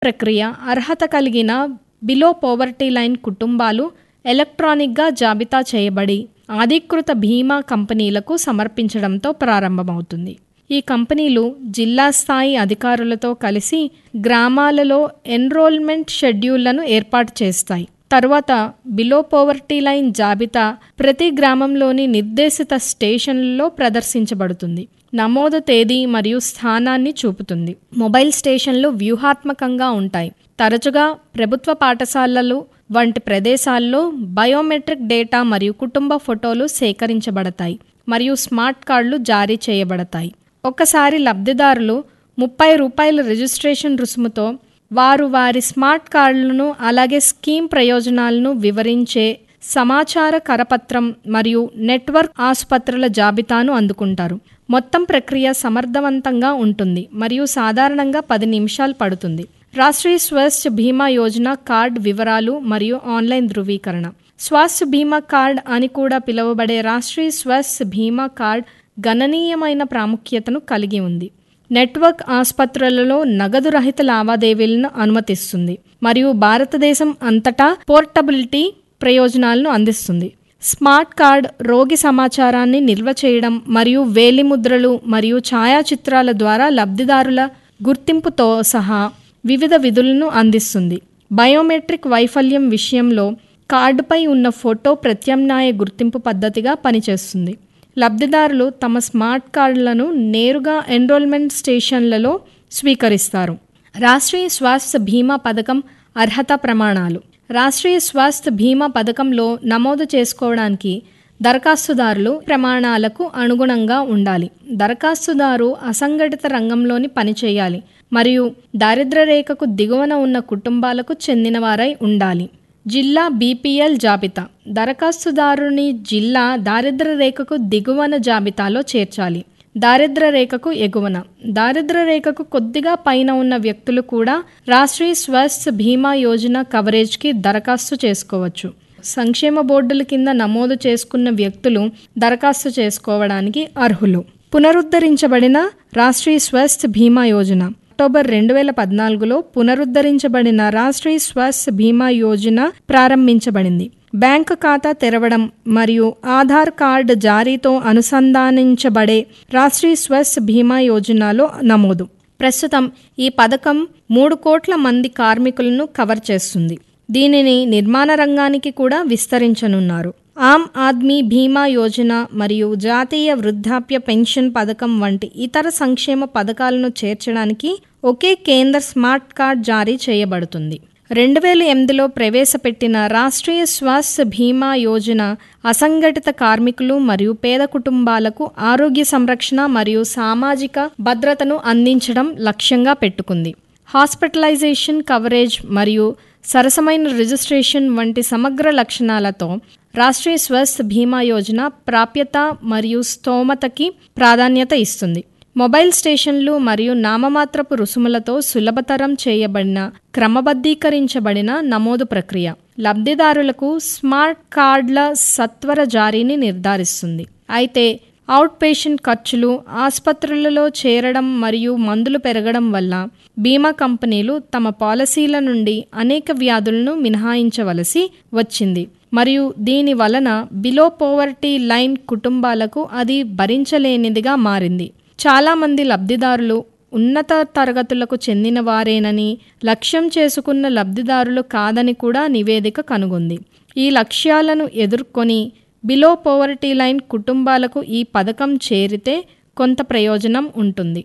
ప్రక్రియ అర్హత కలిగిన బిలో పోవర్టీ లైన్ కుటుంబాలు ఎలక్ట్రానిక్గా జాబితా చేయబడి అధీకృత బీమా కంపెనీలకు సమర్పించడంతో ప్రారంభమవుతుంది ఈ కంపెనీలు జిల్లా స్థాయి అధికారులతో కలిసి గ్రామాలలో ఎన్రోల్మెంట్ షెడ్యూళ్లను ఏర్పాటు చేస్తాయి తర్వాత బిలో పోవర్టీ లైన్ జాబితా ప్రతి గ్రామంలోని నిర్దేశిత స్టేషన్లలో ప్రదర్శించబడుతుంది నమోదు తేదీ మరియు స్థానాన్ని చూపుతుంది మొబైల్ స్టేషన్లు వ్యూహాత్మకంగా ఉంటాయి తరచుగా ప్రభుత్వ పాఠశాలలు వంటి ప్రదేశాల్లో బయోమెట్రిక్ డేటా మరియు కుటుంబ ఫోటోలు సేకరించబడతాయి మరియు స్మార్ట్ కార్డులు జారీ చేయబడతాయి ఒకసారి లబ్ధిదారులు ముప్పై రూపాయల రిజిస్ట్రేషన్ రుసుముతో వారు వారి స్మార్ట్ కార్డులను అలాగే స్కీమ్ ప్రయోజనాలను వివరించే సమాచార కరపత్రం మరియు నెట్వర్క్ ఆసుపత్రుల జాబితాను అందుకుంటారు మొత్తం ప్రక్రియ సమర్థవంతంగా ఉంటుంది మరియు సాధారణంగా పది నిమిషాలు పడుతుంది రాష్ట్రీయ స్వాస్థ్య బీమా యోజన కార్డ్ వివరాలు మరియు ఆన్లైన్ ధృవీకరణ స్వాస్థ్య బీమా కార్డ్ అని కూడా పిలువబడే రాష్ట్రీయ స్వాస్థ్య బీమా కార్డ్ గణనీయమైన ప్రాముఖ్యతను కలిగి ఉంది నెట్వర్క్ ఆసుపత్రులలో నగదు రహిత లావాదేవీలను అనుమతిస్తుంది మరియు భారతదేశం అంతటా పోర్టబిలిటీ ప్రయోజనాలను అందిస్తుంది స్మార్ట్ కార్డ్ రోగి సమాచారాన్ని నిల్వ చేయడం మరియు వేలిముద్రలు మరియు ఛాయాచిత్రాల ద్వారా లబ్ధిదారుల గుర్తింపుతో సహా వివిధ విధులను అందిస్తుంది బయోమెట్రిక్ వైఫల్యం విషయంలో కార్డుపై ఉన్న ఫోటో ప్రత్యామ్నాయ గుర్తింపు పద్ధతిగా పనిచేస్తుంది లబ్ధిదారులు తమ స్మార్ట్ కార్డులను నేరుగా ఎన్రోల్మెంట్ స్టేషన్లలో స్వీకరిస్తారు రాష్ట్రీయ స్వాస్థ్య బీమా పథకం అర్హత ప్రమాణాలు రాష్ట్రీయ స్వాస్థ్య బీమా పథకంలో నమోదు చేసుకోవడానికి దరఖాస్తుదారులు ప్రమాణాలకు అనుగుణంగా ఉండాలి దరఖాస్తుదారు అసంఘటిత రంగంలోని పనిచేయాలి మరియు దారిద్ర్య రేఖకు దిగువన ఉన్న కుటుంబాలకు చెందినవారై ఉండాలి జిల్లా బీపీఎల్ జాబితా దరఖాస్తుదారుని జిల్లా దారిద్ర్య రేఖకు దిగువన జాబితాలో చేర్చాలి దారిద్ర్య రేఖకు ఎగువన దారిద్ర్య రేఖకు కొద్దిగా పైన ఉన్న వ్యక్తులు కూడా రాష్ట్రీయ స్వాస్థ్య బీమా యోజన కవరేజ్కి దరఖాస్తు చేసుకోవచ్చు సంక్షేమ బోర్డుల కింద నమోదు చేసుకున్న వ్యక్తులు దరఖాస్తు చేసుకోవడానికి అర్హులు పునరుద్ధరించబడిన రాష్ట్రీయ స్వాస్థ్య బీమా యోజన అక్టోబర్ రెండు వేల పద్నాలుగులో పునరుద్ధరించబడిన రాష్ట్రీయ స్వాస్థ్య బీమా యోజన ప్రారంభించబడింది బ్యాంకు ఖాతా తెరవడం మరియు ఆధార్ కార్డు జారీతో అనుసంధానించబడే రాష్ట్రీయ స్వాస్థ్య బీమా యోజనలో నమోదు ప్రస్తుతం ఈ పథకం మూడు కోట్ల మంది కార్మికులను కవర్ చేస్తుంది దీనిని నిర్మాణ రంగానికి కూడా విస్తరించనున్నారు ఆమ్ ఆద్మీ బీమా యోజన మరియు జాతీయ వృద్ధాప్య పెన్షన్ పథకం వంటి ఇతర సంక్షేమ పథకాలను చేర్చడానికి ఒకే కేంద్ర స్మార్ట్ కార్డ్ జారీ చేయబడుతుంది రెండు వేల ఎనిమిదిలో ప్రవేశపెట్టిన రాష్ట్రీయ స్వాస్థ్య బీమా యోజన అసంఘటిత కార్మికులు మరియు పేద కుటుంబాలకు ఆరోగ్య సంరక్షణ మరియు సామాజిక భద్రతను అందించడం లక్ష్యంగా పెట్టుకుంది హాస్పిటలైజేషన్ కవరేజ్ మరియు సరసమైన రిజిస్ట్రేషన్ వంటి సమగ్ర లక్షణాలతో రాష్ట్రీయ స్వాస్థ్య బీమా యోజన ప్రాప్యత మరియు స్తోమతకి ప్రాధాన్యత ఇస్తుంది మొబైల్ స్టేషన్లు మరియు నామమాత్రపు రుసుములతో సులభతరం చేయబడిన క్రమబద్ధీకరించబడిన నమోదు ప్రక్రియ లబ్ధిదారులకు స్మార్ట్ కార్డుల సత్వర జారీని నిర్ధారిస్తుంది అయితే అవుట్ పేషెంట్ ఖర్చులు ఆసుపత్రులలో చేరడం మరియు మందులు పెరగడం వల్ల బీమా కంపెనీలు తమ పాలసీల నుండి అనేక వ్యాధులను మినహాయించవలసి వచ్చింది మరియు దీని వలన బిలో పోవర్టీ లైన్ కుటుంబాలకు అది భరించలేనిదిగా మారింది చాలామంది లబ్ధిదారులు ఉన్నత తరగతులకు చెందిన వారేనని లక్ష్యం చేసుకున్న లబ్ధిదారులు కాదని కూడా నివేదిక కనుగొంది ఈ లక్ష్యాలను ఎదుర్కొని బిలో పోవర్టీ లైన్ కుటుంబాలకు ఈ పథకం చేరితే కొంత ప్రయోజనం ఉంటుంది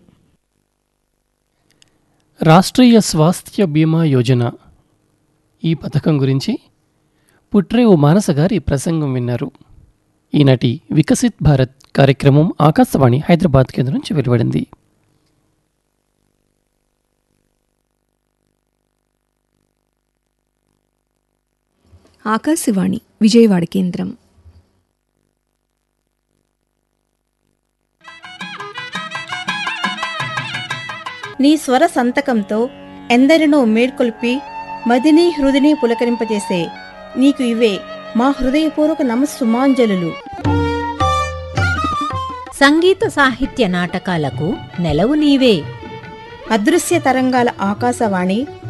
రాష్ట్రీయ స్వాస్థ్య బీమా యోజన ఈ పథకం గురించి పుట్రేవు మానస గారి ప్రసంగం విన్నారు ఈనాటి వికసిత్ భారత్ కార్యక్రమం ఆకాశవాణి హైదరాబాద్ కేంద్రం నుంచి వెలువడింది ఆకాశవాణి విజయవాడ కేంద్రం నీ స్వర సంతకంతో ఎందరినో మేల్కొల్పి మదిని హృదిని పులకరింపజేసే నీకు ఇవే మా హృదయపూర్వక నమస్సుమాంజలు సంగీత సాహిత్య నాటకాలకు నెలవు నీవే అదృశ్య తరంగాల ఆకాశవాణి